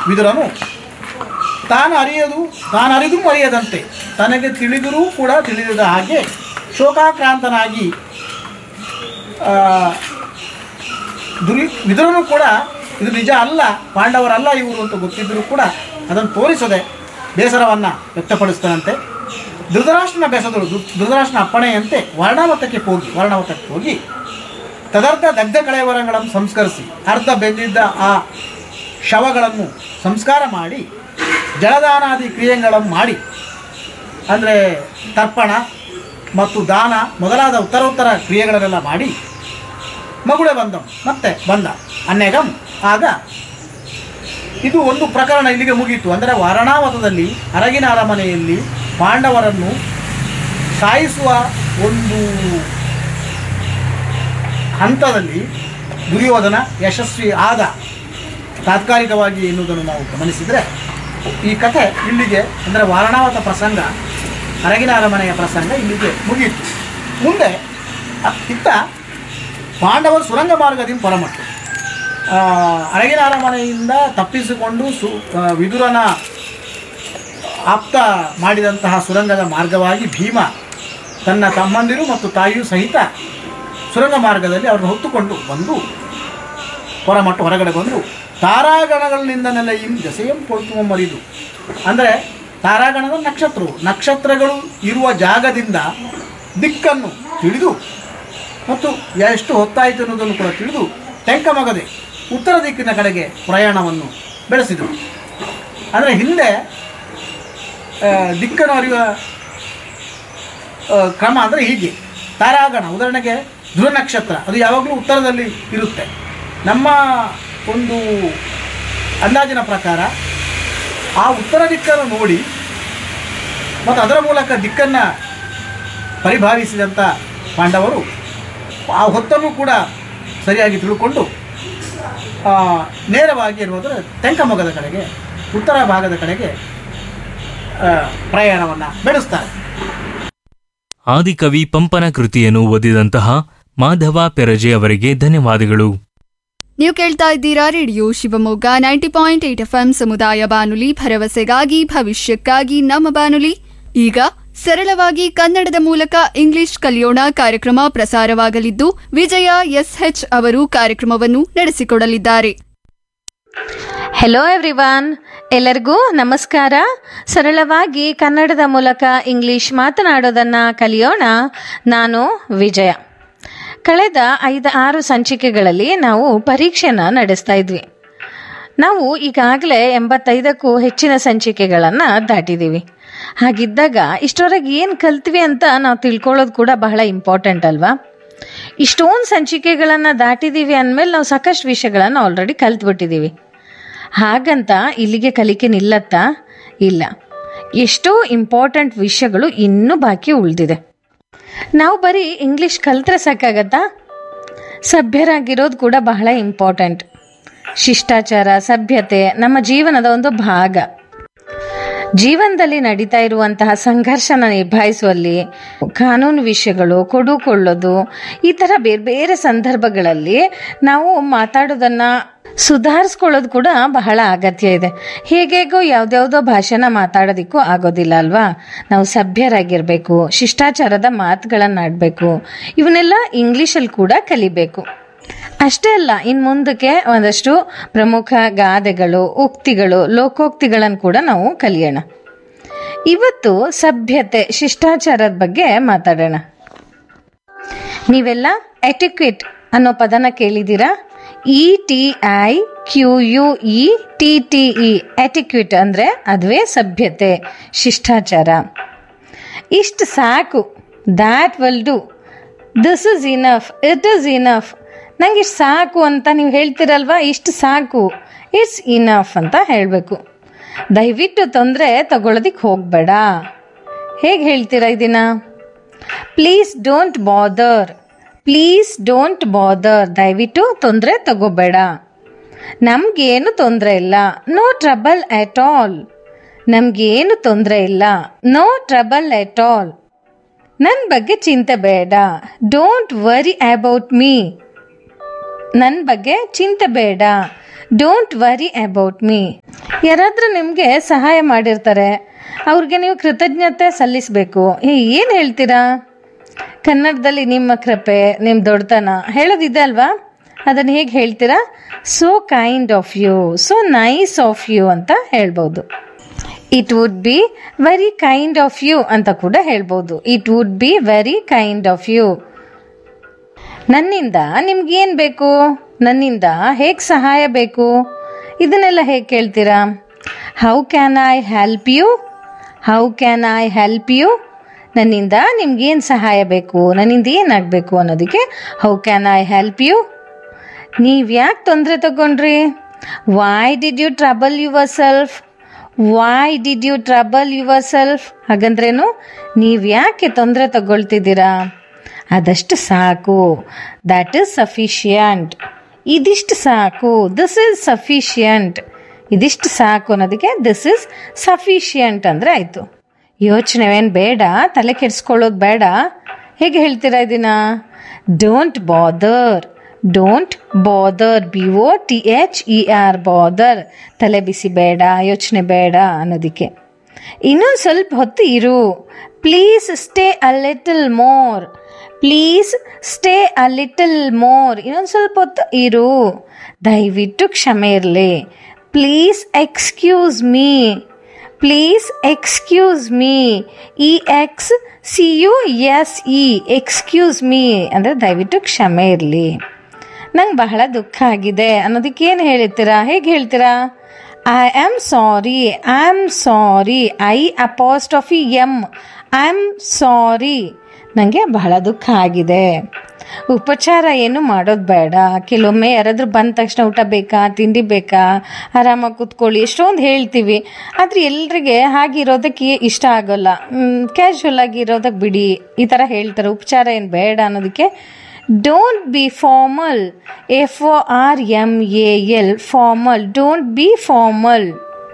ವಿದುರನು ತಾನು ಅರಿಯದು ತಾನು ಅರಿದು ಅರಿಯದಂತೆ ತನಗೆ ತಿಳಿದರೂ ಕೂಡ ತಿಳಿಯದ ಹಾಗೆ ಶೋಕಾಕ್ರಾಂತನಾಗಿ ಆ, ದುರಿ ವಿದುರನು ಕೂಡ ಇದು ನಿಜ ಅಲ್ಲ ಪಾಂಡವರಲ್ಲ ಇವರು ಅಂತ ಗೊತ್ತಿದ್ದರೂ ಕೂಡ ಅದನ್ನು ತೋರಿಸದೆ ಬೇಸರವನ್ನು ವ್ಯಕ್ತಪಡಿಸ್ತಾನಂತೆ ಧೃತರಾಷ್ಟ್ರನ ಬೆಸದರು ಧೃತರಾಷ್ಟ್ರನ ಅಪ್ಪಣೆಯಂತೆ ವರ್ಣಾವತಕ್ಕೆ ಹೋಗಿ ವರ್ಣಾವತಕ್ಕೆ ಹೋಗಿ ತದರ್ಥ ದಗ್ಧ ಕಳೆಯವರಗಳನ್ನು ಸಂಸ್ಕರಿಸಿ ಅರ್ಧ ಬೆಂದಿದ್ದ ಆ ಶವಗಳನ್ನು ಸಂಸ್ಕಾರ ಮಾಡಿ ಜಲದಾನಾದಿ ಕ್ರಿಯೆಗಳನ್ನು ಮಾಡಿ ಅಂದರೆ ತರ್ಪಣ ಮತ್ತು ದಾನ ಮೊದಲಾದ ಉತ್ತರೋತ್ತರ ಕ್ರಿಯೆಗಳನ್ನೆಲ್ಲ ಮಾಡಿ ಮಗುಳೆ ಬಂದಂ ಮತ್ತೆ ಬಂದ ಅನ್ನೆಗಂ ಆಗ ಇದು ಒಂದು ಪ್ರಕರಣ ಇಲ್ಲಿಗೆ ಮುಗೀತು ಅಂದರೆ ವಾರಣಾವತದಲ್ಲಿ ಅರಗಿನ ಅರಮನೆಯಲ್ಲಿ ಪಾಂಡವರನ್ನು ಸಾಯಿಸುವ ಒಂದು ಹಂತದಲ್ಲಿ ದುರ್ಯೋಧನ ಯಶಸ್ವಿ ಆದ ತಾತ್ಕಾಲಿಕವಾಗಿ ಎನ್ನುವುದನ್ನು ನಾವು ಗಮನಿಸಿದರೆ ಈ ಕಥೆ ಇಲ್ಲಿಗೆ ಅಂದರೆ ವಾರಣಾವತ ಪ್ರಸಂಗ ಅರಗಿನ ಅರಮನೆಯ ಪ್ರಸಂಗ ಇಲ್ಲಿಗೆ ಮುಗಿಯಿತು ಮುಂದೆ ಅ- ಇತ್ತ ಪಾಂಡವರು ಸುರಂಗ ಮಾರ್ಗದಿಂದ ಹೊರಮಟ್ಟು ಆ, ಅರಗಿನ ಅರಮನೆಯಿಂದ ತಪ್ಪಿಸಿಕೊಂಡು ಸು ಆ, ವಿದುರನ ಆಪ್ತ ಮಾಡಿದಂತಹ ಸುರಂಗದ ಮಾರ್ಗವಾಗಿ ಭೀಮ ತನ್ನ ತಮ್ಮಂದಿರು ಮತ್ತು ತಾಯಿಯೂ ಸಹಿತ ಸುರಂಗ ಮಾರ್ಗದಲ್ಲಿ ಅವ್ರನ್ನ ಹೊತ್ತುಕೊಂಡು ಬಂದು ಹೊರಮಟ್ಟು ಹೊರಗಡೆ ಬಂದು ತಾರಾಗಣಗಳಿಂದನೆಲ್ಲ ಇಂ ಜಸೆಯಂ ಕೊಳ್ತುವ ಮರಿದು ಅಂದರೆ ತಾರಾಗಣದ ನಕ್ಷತ್ರವು ನಕ್ಷತ್ರಗಳು ಇರುವ ಜಾಗದಿಂದ ದಿಕ್ಕನ್ನು ತಿಳಿದು ಮತ್ತು ಎಷ್ಟು ಹೊತ್ತಾಯಿತು ಅನ್ನೋದನ್ನು ಕೂಡ ತಿಳಿದು ತೆಂಕಮಗದೆ ಉತ್ತರ ದಿಕ್ಕಿನ ಕಡೆಗೆ ಪ್ರಯಾಣವನ್ನು ಬೆಳೆಸಿದರು ಅಂದರೆ ಹಿಂದೆ ಆ, ದಿಕ್ಕನ್ನು ಅರಿಯುವ ಆ, ಕ್ರಮ ಅಂದರೆ ಹೀಗೆ ತಾರಾಗಣ ಉದಾಹರಣೆಗೆ ಧ್ರುವ ನಕ್ಷತ್ರ ಅದು ಯಾವಾಗಲೂ ಉತ್ತರದಲ್ಲಿ ಇರುತ್ತೆ ನಮ್ಮ ಒಂದು ಅಂದಾಜಿನ ಪ್ರಕಾರ ಆ ಉತ್ತರ ದಿಕ್ಕನ್ನು ನೋಡಿ ಮತ್ತು ಅದರ ಮೂಲಕ ದಿಕ್ಕನ್ನು ಪರಿಭಾವಿಸಿದಂಥ ಪಾಂಡವರು ಆ ಹೊತ್ತನ್ನು ಕೂಡ ಸರಿಯಾಗಿ ತಿಳ್ಕೊಂಡು ಆ, ನೇರವಾಗಿ ಇರುವುದರ ತೆಂಕಮೊಗದ ಕಡೆಗೆ ಉತ್ತರ ಭಾಗದ ಕಡೆಗೆ ಪ್ರಯಾಣವನ್ನು ಬೆಳೆಸ್ತಾರೆ ಆದಿಕವಿ ಪಂಪನ ಕೃತಿಯನ್ನು ಓದಿದಂತಹ ಮಾಧವ ಪೆರಜೆ ಅವರಿಗೆ ಧನ್ಯವಾದಗಳು ನೀವು ಕೇಳ್ತಾ ಇದ್ದೀರಾ radio Shivamogga ninety point eight F M ಸಮುದಾಯ ಬಾನುಲಿ ಭರವಸೆಗಾಗಿ ಭವಿಷ್ಯಕ್ಕಾಗಿ ನಮ್ಮ ಬಾನುಲಿ ಈಗ ಸರಳವಾಗಿ ಕನ್ನಡದ ಮೂಲಕ ಇಂಗ್ಲಿಷ್ ಕಲಿಯೋಣ ಕಾರ್ಯಕ್ರಮ ಪ್ರಸಾರವಾಗಲಿದ್ದು ವಿಜಯ ಎಸ್ಎಚ್ ಅವರು ಕಾರ್ಯಕ್ರಮವನ್ನು ನಡೆಸಿಕೊಡಲಿದ್ದಾರೆ ಹೆಲೋ ಎವ್ರಿವಾನ್ ಎಲ್ಲರಿಗೂ ನಮಸ್ಕಾರ ಸರಳವಾಗಿ ಕನ್ನಡದ ಮೂಲಕ ಇಂಗ್ಲಿಷ್ ಮಾತನಾಡೋದನ್ನು ಕಲಿಯೋಣ ನಾನು ವಿಜಯ ಕಳೆದ ಐದು ಆರು ಸಂಚಿಕೆಗಳಲ್ಲಿ ನಾವು ಪರೀಕ್ಷೆನ ನಡೆಸ್ತಾ ಇದ್ವಿ ನಾವು ಈಗಾಗಲೇ ಎಂಬತ್ತೈದಕ್ಕೂ ಹೆಚ್ಚಿನ ಸಂಚಿಕೆಗಳನ್ನು ದಾಟಿದ್ದೀವಿ ಹಾಗಿದ್ದಾಗ ಇಷ್ಟವರೆಗೆ ಏನು ಕಲ್ತ್ವಿ ಅಂತ ನಾವು ತಿಳ್ಕೊಳ್ಳೋದು ಕೂಡ ಬಹಳ ಇಂಪಾರ್ಟೆಂಟ್ ಅಲ್ವಾ ಇಷ್ಟೊಂದು ಸಂಚಿಕೆಗಳನ್ನು ದಾಟಿದ್ದೀವಿ ಅಂದಮೇಲೆ ನಾವು ಸಾಕಷ್ಟು ವಿಷಯಗಳನ್ನು ಆಲ್ರೆಡಿ ಕಲ್ತ್ಬಿಟ್ಟಿದ್ದೀವಿ ಹಾಗಂತ ಇಲ್ಲಿಗೆ ಕಲಿಕೆ ನಿಲ್ಲತ್ತಾ ಇಲ್ಲ ಎಷ್ಟೋ ಇಂಪಾರ್ಟೆಂಟ್ ವಿಷಯಗಳು ಇನ್ನೂ ಬಾಕಿ ಉಳಿದಿದೆ ನಾವು ಬರೀ ಇಂಗ್ಲಿಷ್ ಕಲ್ತ್ರೆ ಸಾಕಾಗತ್ತಾ ಸಭ್ಯರಾಗಿರೋದು ಕೂಡ ಬಹಳ ಇಂಪಾರ್ಟೆಂಟ್ ಶಿಷ್ಟಾಚಾರ ಸಭ್ಯತೆ ನಮ್ಮ ಜೀವನದ ಒಂದು ಭಾಗ ಜೀವನದಲ್ಲಿ ನಡೀತಾ ಇರುವಂತಹ ಸಂಘರ್ಷನ ನಿಭಾಯಿಸುವಲ್ಲಿ ಕಾನೂನು ವಿಷಯಗಳು ಕೊಡುಕೊಳ್ಳೋದು ಈ ಥರ ಬೇರೆ ಬೇರೆ ಸಂದರ್ಭಗಳಲ್ಲಿ ನಾವು ಮಾತಾಡೋದನ್ನ ಸುಧಾರಿಸ್ಕೊಳ್ಳೋದು ಕೂಡ ಬಹಳ ಅಗತ್ಯ ಇದೆ ಹೇಗೇಗೋ ಯಾವ್ದ್ಯಾವ್ದೋ ಭಾಷೆನ ಮಾತಾಡೋದಿಕ್ಕೂ ಆಗೋದಿಲ್ಲ ಅಲ್ವಾ ನಾವು ಸಭ್ಯರಾಗಿರಬೇಕು ಶಿಷ್ಟಾಚಾರದ ಮಾತುಗಳನ್ನು ಆಡಬೇಕು ಇವನ್ನೆಲ್ಲ ಇಂಗ್ಲೀಷಲ್ಲಿ ಕೂಡ ಕಲಿಬೇಕು ಅಷ್ಟೇ ಅಲ್ಲ ಇನ್ನು ಮುಂದಕ್ಕೆ ಒಂದಷ್ಟು ಪ್ರಮುಖ ಗಾದೆಗಳು ಉಕ್ತಿಗಳು ಲೋಕೋಕ್ತಿಗಳನ್ನು ಕೂಡ ನಾವು ಕಲಿಯೋಣ ಇವತ್ತು ಸಭ್ಯತೆ ಶಿಷ್ಟಾಚಾರದ ಬಗ್ಗೆ ಮಾತಾಡೋಣ ನೀವೆಲ್ಲ ಎಟಿಕ್ವಿಟ್ ಅನ್ನೋ ಪದನ ಕೇಳಿದ್ದೀರಾ E T I Q U E T T E etiquette ಅಂದರೆ ಅದುವೇ ಸಭ್ಯತೆ ಶಿಷ್ಟಾಚಾರ ಇಷ್ಟು ಸಾಕು that will do this is enough it is enough ನಂಗೆ ಇಷ್ಟು ಸಾಕು ಅಂತ ನೀವು ಹೇಳ್ತೀರಲ್ವಾ ಇಷ್ಟು ಸಾಕು ಇಟ್ಸ್ ಇನಫ್ ಅಂತ ಹೇಳಬೇಕು ದಯವಿಟ್ಟು ತೊಂದರೆ ತಗೊಳ್ಳೋದಿಕ್ಕೆ ಹೋಗಬೇಡ ಹೇಗೆ ಹೇಳ್ತೀರಾ ಇದನ್ನ please don't bother please don't bother ದಯವಿಟ್ಟು ತೊಂದರೆ ತಗೋಬೇಡ ನಮಗೇನು ತೊಂದರೆ ಇಲ್ಲ ನೋ ಟ್ರಬಲ್ ಎಟ್ ಆಲ್ ನಮಗೇನು ತೊಂದರೆ ಇಲ್ಲ ನೋ ಟ್ರಬಲ್ ಎಟ್ ಆಲ್ ನನ್ನ ಬಗ್ಗೆ ಚಿಂತೆ ಬೇಡ ಡೋಂಟ್ ವರಿ ಅಬೌಟ್ ಮೀ ನನ್ನ ಬಗ್ಗೆ ಚಿಂತೆ ಬೇಡ ಡೋಂಟ್ ವರಿ ಅಬೌಟ್ ಮೀ ಯಾರಾದರೂ ನಿಮಗೆ ಸಹಾಯ ಮಾಡಿರ್ತಾರೆ ಅವ್ರಿಗೆ ನೀವು ಕೃತಜ್ಞತೆ ಸಲ್ಲಿಸಬೇಕು ಏನು ಹೇಳ್ತೀರಾ ಕನ್ನಡದಲ್ಲಿ ನಿಮ್ಮ ಕೃಪೆ ನಿಮ್ಮ ದೊಡ್ಡತನ ಹೇಳೋದಿದೆ ಅಲ್ವಾ ಅದನ್ನು ಹೇಗೆ ಹೇಳ್ತೀರಾ so kind of you so nice of you ಅಂತ ಹೇಳ್ಬೋದು it would be very kind of you ಅಂತ ಕೂಡ ಹೇಳ್ಬೋದು it would be very kind of you ನನ್ನಿಂದ ನಿಮ್ಗೇನು ಬೇಕು ನನ್ನಿಂದ ಹೇಗೆ ಸಹಾಯ ಬೇಕು ಇದನ್ನೆಲ್ಲ ಹೇಗೆ ಕೇಳ್ತೀರಾ how can I help you how can I help you ನನ್ನಿಂದ ನಿಮ್ಗೇನು ಸಹಾಯ ಬೇಕು ನನ್ನಿಂದ ಏನಾಗಬೇಕು ಅನ್ನೋದಕ್ಕೆ how can I help you ನೀವು ಯಾಕೆ ತೊಂದರೆ ತಗೊಂಡ್ರಿ why did you trouble yourself why did you trouble yourself ಹಾಗಂದ್ರೇನು ನೀವು ಯಾಕೆ ತೊಂದರೆ ತಗೊಳ್ತಿದ್ದೀರಾ ಅದಷ್ಟು ಸಾಕು ದ್ಯಾಟ್ ಈಸ್ ಸಫಿಷಿಯಂಟ್ ಇದಿಷ್ಟು ಸಾಕು ದಿಸ್ ಈಸ್ ಸಫಿಷಿಯಂಟ್ ಇದಿಷ್ಟು ಸಾಕು ಅನ್ನೋದಕ್ಕೆ ದಿಸ್ ಈಸ್ ಸಫಿಷಿಯಂಟ್ ಅಂದರೆ ಆಯಿತು ಯೋಚನೆವೇನು ಬೇಡ ತಲೆ ಕೆಡಿಸ್ಕೊಳ್ಳೋದು ಬೇಡ ಹೇಗೆ ಹೇಳ್ತೀರಾ ಇದನ್ನ don't bother don't bother B O T H E R bother ತಲೆ ಬಿಸಿ ಬೇಡ ಯೋಚನೆ ಬೇಡ ಅನ್ನೋದಕ್ಕೆ ಇನ್ನೊಂದು ಸ್ವಲ್ಪ ಹೊತ್ತು ಇರು please stay a little more please stay a little more ಇನ್ನೊಂದು ಸ್ವಲ್ಪ ಹೊತ್ತು ಇರು ದಯವಿಟ್ಟು ಕ್ಷಮೆ ಇರಲಿ please excuse me please excuse me E X C U S E excuse me ಅಂದರೆ ದಯವಿಟ್ಟು ಕ್ಷಮೆ ಇರಲಿ ನಂಗೆ ಬಹಳ ದುಃಖ ಆಗಿದೆ ಅನ್ನೋದಕ್ಕೆ ಏನು ಹೇಳ್ತೀರಾ ಹೇಗೆ ಹೇಳ್ತೀರಾ I am sorry I am sorry I ಅಪಾಸ್ಟ್ of E M I am sorry ನನಗೆ ಬಹಳ ದುಃಖ ಆಗಿದೆ ಉಪಚಾರ ಏನು ಮಾಡೋದು ಬೇಡ ಕೆಲವೊಮ್ಮೆ ಯಾರಾದರೂ ಬಂದ ತಕ್ಷಣ ಊಟ ಬೇಕಾ ತಿಂಡಿ ಬೇಕಾ ಆರಾಮಾಗಿ ಕೂತ್ಕೊಳ್ಳಿ ಎಷ್ಟೊಂದು ಹೇಳ್ತೀವಿ ಆದರೆ ಎಲ್ರಿಗೆ ಹಾಗಿರೋದಕ್ಕೆ ಇಷ್ಟ ಆಗೋಲ್ಲ ಕ್ಯಾಶುವಲ್ ಆಗಿ ಇರೋದಕ್ಕೆ ಬಿಡಿ ಈ ಥರ ಹೇಳ್ತಾರೆ ಉಪಚಾರ ಏನು ಬೇಡ ಅನ್ನೋದಕ್ಕೆ don't be formal F O R M A L formal don't be formal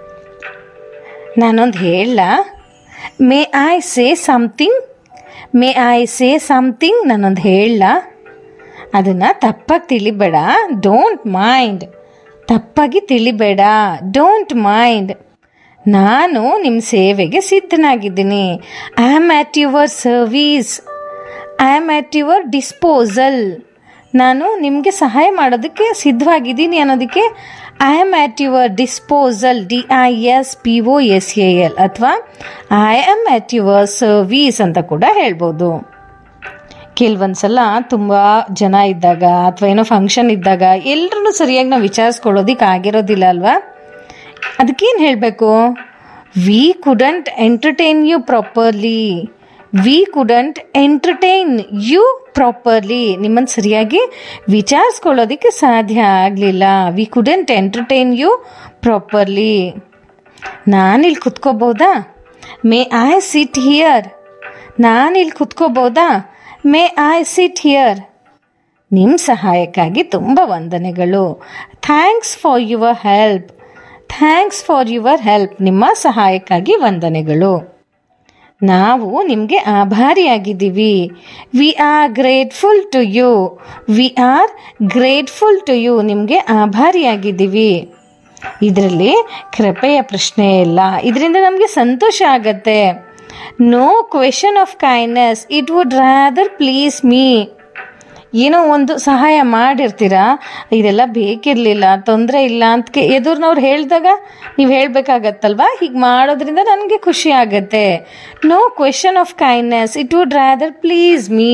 ನಾನೊಂದು ಹೇಳ may I say something may I say something ನಾನೊಂದು ಹೇಳ ಅದನ್ನು ತಪ್ಪಾಗಿ ತಿಳಿಬೇಡ ಡೋಂಟ್ ಮೈಂಡ್ ತಪ್ಪಾಗಿ ತಿಳಿಬೇಡ ಡೋಂಟ್ ಮೈಂಡ್ ನಾನು ನಿಮ್ಮ ಸೇವೆಗೆ ಸಿದ್ಧನಾಗಿದ್ದೀನಿ I am at your service I am at your disposal ನಾನು ನಿಮಗೆ ಸಹಾಯ ಮಾಡೋದಕ್ಕೆ ಸಿದ್ಧವಾಗಿದ್ದೀನಿ ಅನ್ನೋದಕ್ಕೆ I am at your disposal D I S P O S A L ಅಥವಾ I am at your service ಅಂತ ಕೂಡ ಹೇಳ್ಬೋದು ಕೆಲವೊಂದು ಸಲ ತುಂಬ ಜನ ಇದ್ದಾಗ ಅಥವಾ ಏನೋ ಫಂಕ್ಷನ್ ಇದ್ದಾಗ ಎಲ್ಲರೂ ಸರಿಯಾಗಿ ನಾವು ವಿಚಾರಿಸ್ಕೊಳ್ಳೋದಿಕ್ಕೆ ಆಗಿರೋದಿಲ್ಲ ಅಲ್ವಾ ಅದಕ್ಕೇನು ಹೇಳಬೇಕು we couldn't entertain you properly we couldn't entertain you properly ನಿಮ್ಮನ್ನು ಸರಿಯಾಗಿ ವಿಚಾರಿಸ್ಕೊಳ್ಳೋದಕ್ಕೆ ಸಾಧ್ಯ ಆಗಲಿಲ್ಲ we couldn't entertain you properly ನಾನಿಲ್ಲಿ ಕುತ್ಕೋಬೋದಾ ಮೇ ಐ ಸಿಟ್ ಹಿಯರ್ ನಾನಿಲ್ಲಿ ಕುತ್ಕೋಬೋದಾ ಮೇ ಐ ಸಿಟ್ ಹಿಯರ್ ನಿಮ್ಮ ಸಹಾಯಕ್ಕಾಗಿ ತುಂಬ ವಂದನೆಗಳು thanks for your help thanks for your help ನಿಮ್ಮ ಸಹಾಯಕ್ಕಾಗಿ ವಂದನೆಗಳು ನಾವು ನಿಮಗೆ ಆಭಾರಿಯಾಗಿದ್ದೀವಿ we are grateful to you we are grateful to you ನಿಮಗೆ ಆಭಾರಿಯಾಗಿದ್ದೀವಿ ಇದರಲ್ಲಿ ಕೃಪೆಯ ಪ್ರಶ್ನೆ ಇಲ್ಲ ಇದರಿಂದ ನಮಗೆ ಸಂತೋಷ ಆಗತ್ತೆ no question of kindness it would rather please me ಏನೋ ಒಂದು ಸಹಾಯ ಮಾಡಿರ್ತೀರಾ ಇದೆಲ್ಲ ಬೇಕಿರಲಿಲ್ಲ ತೊಂದರೆ ಇಲ್ಲ ಅಂತ ಎದುರ್ನವ್ರು ಹೇಳಿದಾಗ ನೀವು ಹೇಳಬೇಕಾಗತ್ತಲ್ವಾ ಹೀಗೆ ಮಾಡೋದ್ರಿಂದ ನನಗೆ ಖುಷಿ ಆಗತ್ತೆ no question of kindness it would rather please me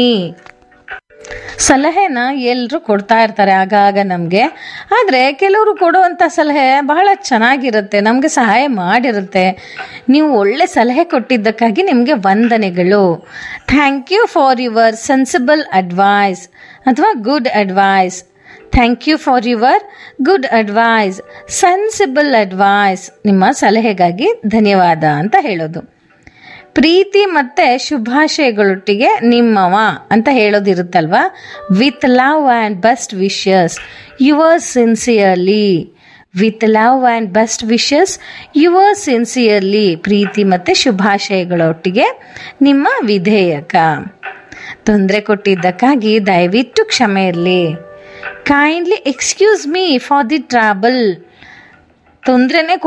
ಸಲಹೆನ ಎಲ್ಲರೂ ಕೊಡ್ತಾ ಇರ್ತಾರೆ ಆಗಾಗ ನಮಗೆ ಆದರೆ ಕೆಲವರು ಕೊಡುವಂಥ ಸಲಹೆ ಬಹಳ ಚೆನ್ನಾಗಿರುತ್ತೆ ನಮಗೆ ಸಹಾಯ ಮಾಡಿರುತ್ತೆ ನೀವು ಒಳ್ಳೆ ಸಲಹೆ ಕೊಟ್ಟಿದ್ದಕ್ಕಾಗಿ ನಿಮಗೆ ವಂದನೆಗಳು thank you for your sensible advice ಅಥವಾ good advice thank you for your good advice sensible advice ನಿಮ್ಮ ಸಲಹೆಗಾಗಿ ಧನ್ಯವಾದ ಅಂತ ಹೇಳೋದು ಪ್ರೀತಿ ಮತ್ತೆ ಶುಭಾಶಯಗಳೊಟ್ಟಿಗೆ ನಿಮ್ಮವ ಅಂತ ಹೇಳೋದಿರುತ್ತಲ್ವಾ with love and best wishes your sincerely with love and best wishes your sincerely ಪ್ರೀತಿ ಮತ್ತು ಶುಭಾಶಯಗಳೊಟ್ಟಿಗೆ ನಿಮ್ಮ ವಿಧೇಯಕ ತೊಂದರೆ ಕೊಟ್ಟಿದ್ದಕ್ಕಾಗಿ ದಯವಿಟ್ಟು ಕ್ಷಮೆ ಇರಲಿ kindly excuse me for the trouble ತೊಂದರೆನೇ